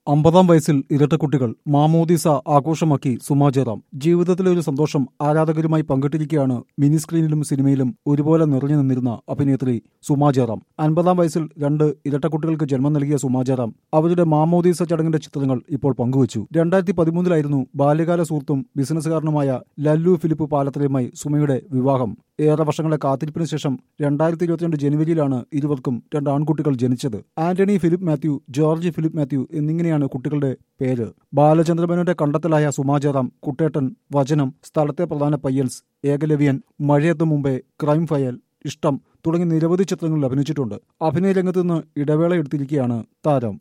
അമ്പതാം വയസ്സിൽ ഇരട്ടക്കുട്ടികൾ മാമോദീസ ആഘോഷമാക്കി സുമാ ജയറാം ജീവിതത്തിലെ ഒരു സന്തോഷം ആരാധകരുമായി പങ്കിട്ടിരിക്കുകയാണ് മിനി സ്ക്രീനിലും സിനിമയിലും ഒരുപോലെ നിറഞ്ഞു നിന്നിരുന്ന അഭിനേത്രി സുമാ ജയറാം അൻപതാം വയസ്സിൽ രണ്ട് ഇരട്ടക്കുട്ടികൾക്ക് ജന്മം നൽകിയ സുമാ ജയറാം അവരുടെ മാമോദീസ ചടങ്ങിന്റെ ചിത്രങ്ങൾ ഇപ്പോൾ പങ്കുവച്ചു രണ്ടായിരത്തി പതിമൂന്നിലായിരുന്നു ബാല്യകാല സുഹൃത്തും ബിസിനസ്സുകാരനുമായ ലല്ലു ഫിലിപ്പ് പാലത്തലയുമായി സുമയുടെ വിവാഹം ഏറെ വർഷങ്ങളെ കാത്തിരിപ്പിന് ശേഷം രണ്ടായിരത്തി ഇരുപത്തിരണ്ട് ജനുവരിയിലാണ് ഇരുവർക്കും രണ്ട് ആൺകുട്ടികൾ ജനിച്ചത് Antony Philip Mathew George Philip Mathew എന്നിങ്ങനെയാണ് കുട്ടികളുടെ പേര് ബാലചന്ദ്രമേനോന്റെ കണ്ടെത്തലായ സുമാചാറാം കുട്ടേട്ടൻ വചനം സ്ഥലത്തെ പ്രധാന പയ്യൻസ് ഏകലവ്യൻ മഴയെത്തും മുമ്പേ ക്രൈം ഫയൽ ഇഷ്ടം തുടങ്ങി നിരവധി ചിത്രങ്ങളിൽ അഭിനയിച്ചിട്ടുണ്ട് അഭിനയ രംഗത്ത് നിന്ന് ഇടവേള എടുത്തിരിക്കുകയാണ് താരം